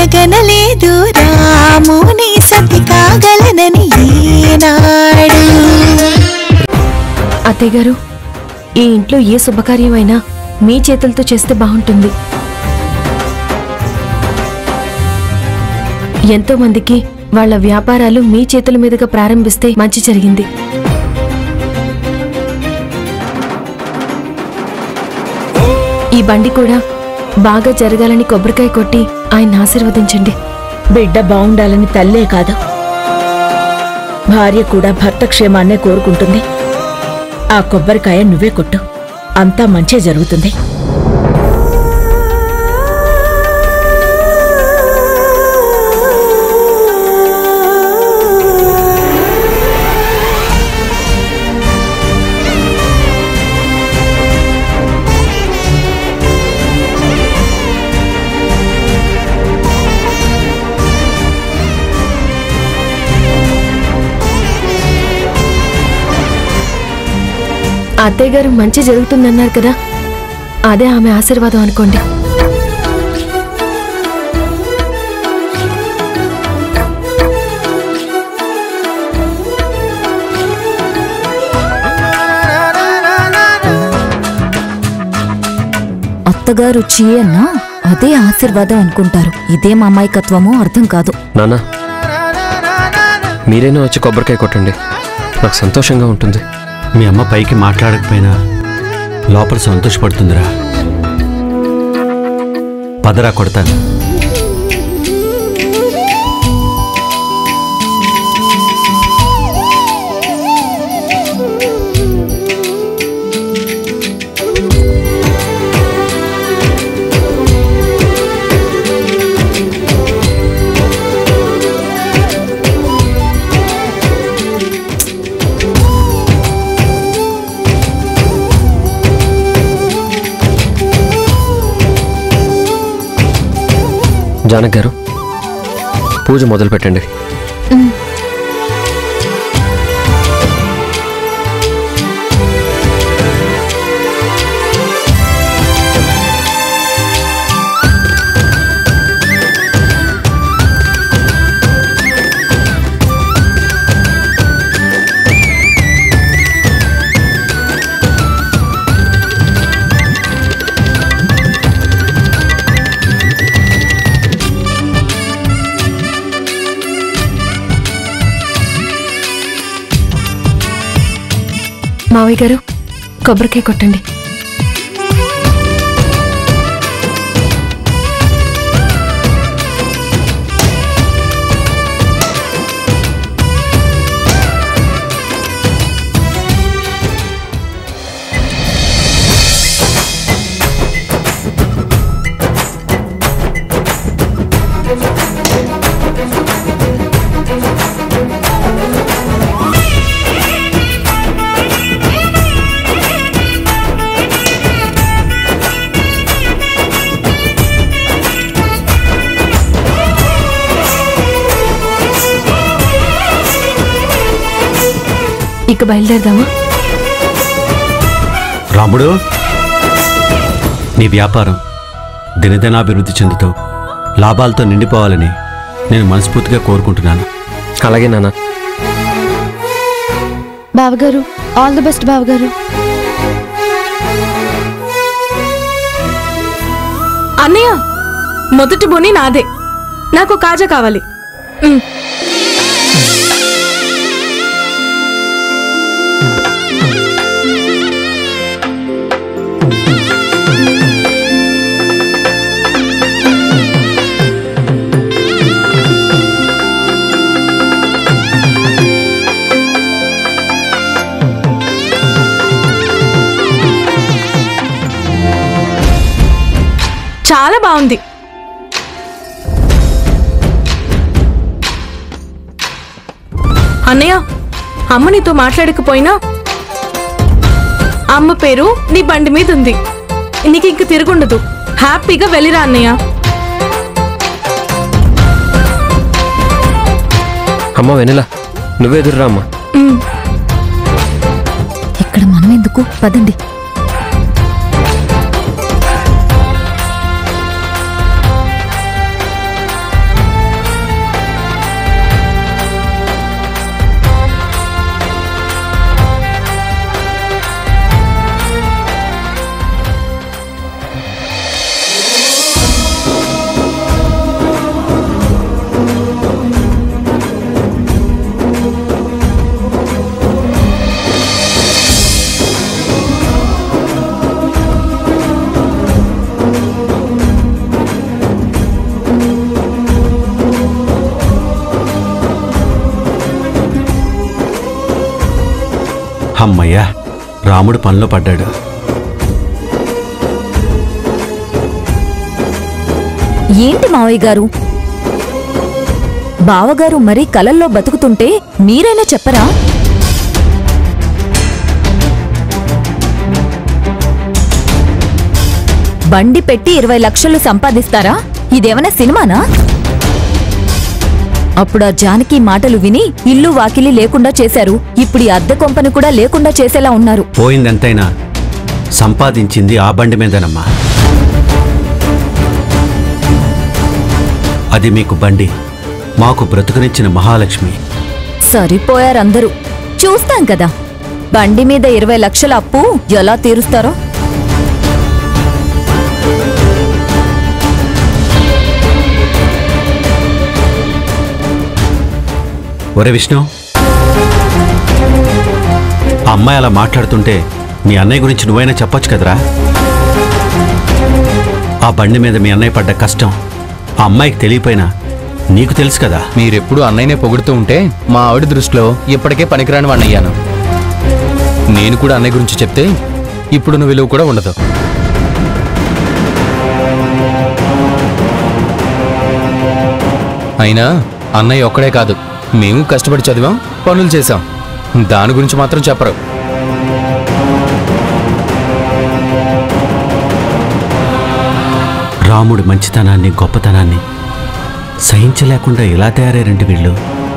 కలగనలేదు రాముని సతి కాగలనని ఏనాడు అత్తయ్య గారు ఈ ఇంట్లో ఏ శుభకార్యమైనా మీ చేతులతో చేస్తే బాగుంటుంది ఎంతో మందికి వాళ్ళ వ్యాపారాలు మీ చేతుల మీదుగా ప్రారంభిస్తే మంచి జరిగింది ఈ బండి కూడా బాగా జరగాలని కొబ్బరికాయ కొట్టి ఆయన ఆశీర్వదించండి బిడ్డ బాగుండాలని తల్లే కాదు భార్య కూడా భర్త క్షేమాన్నే కోరుకుంటుంది ఆ కొబ్బరికాయ నువ్వే కొట్టు అంతా మంచే జరుగుతుంది అత్తయ్య గారు మంచి జరుగుతుందన్నారు కదా అదే ఆమె ఆశీర్వాదం అనుకోండి అత్తగారు చీ అన్నా అదే ఆశీర్వాదం అనుకుంటారు ఇదే మా అమాయకత్వమో అర్థం కాదు నాన్న మీరైనా వచ్చి కొబ్బరికాయ కొట్టండి నాకు సంతోషంగా ఉంటుంది మీ అమ్మ పైకి మాట్లాడకపోయినా లోపల సంతోషపడుతుందిరా పదరా కొడతాను జానక్ గారు పూజ మొదలు పెట్టండి మావయ్య గారు కొబ్బరికాయ కొట్టండి ఇక బయలుదేరదామా రాముడు నీ వ్యాపారం దినదినాభివృద్ధి చెందుతూ లాభాలతో నిండిపోవాలని నేను మనస్ఫూర్తిగా కోరుకుంటున్నాను అలాగే నాన్న బావగారు ఆల్ ది బెస్ట్ బావగారు అన్నయ్య మొదటి బోని నాదే నాకు కాజా కావాలి ఉమ్. చాలా బాగుంది అన్నయ్య అమ్మ నీతో మాట్లాడకపోయినా అమ్మ పేరు నీ బండి మీద ఉంది నీకు ఇంక తిరుగుండదు హ్యాపీగా వెళ్ళిరా అన్నయ్య అమ్మ వెనిలా నువ్వే ఎదురురా అమ్మా ఉమ్. ఇక్కడ మనం ఎందుకు పదండి అమ్మయ్యా రాముడు పనిలో పడ్డాడు ఏంటి మావయ్య గారు బావగారు మరీ కలల్లో బతుకుతుంటే మీరైనా చెప్పరా బండి పెట్టి ఇరవై లక్షలు సంపాదిస్తారా ఇదేమైనా సినిమానా అప్పుడు ఆ జానకి మాటలు విని ఇల్లు వాకిలి లేకుండా చేశారు ఇప్పుడు ఈ అద్దె కొంపని కూడా లేకుండా చేసేలా ఉన్నారు పోయిందెంతైనా సంపాదించింది ఆ బండి మీదనమ్మా అది మీకు బండి మాకు బ్రతుకునిచ్చిన మహాలక్ష్మి సరిపోయారందరూ చూస్తాం కదా బండి మీద ఇరవై లక్షల అప్పు ఎలా తీరుస్తారో ఒరే విష్ణు ఆ అమ్మాయి అలా మాట్లాడుతుంటే మీ అన్నయ్య గురించి నువ్వైనా చెప్పొచ్చు కదరా ఆ బండి మీద మీ అన్నయ్య పడ్డ కష్టం ఆ అమ్మాయికి తెలియపోయినా నీకు తెలుసు కదా మీరెప్పుడు అన్నయ్యనే పొగుడుతూ ఉంటే మా ఆవిడ దృష్టిలో ఇప్పటికే పనికిరాని వాడిని అయ్యాను నేను కూడా అన్నయ్య గురించి చెప్తే ఇప్పుడు నువ్వు విలువ కూడా ఉండదు అయినా అన్నయ్య ఒక్కడే కాదు మేము కష్టపడి చదివాం పనులు చేశాం దాని గురించి మాత్రం చెప్పరు రాముడి మంచితనాన్ని గొప్పతనాన్ని సహించలేకుండా ఎలా తయారయ్యారంటే వీళ్ళు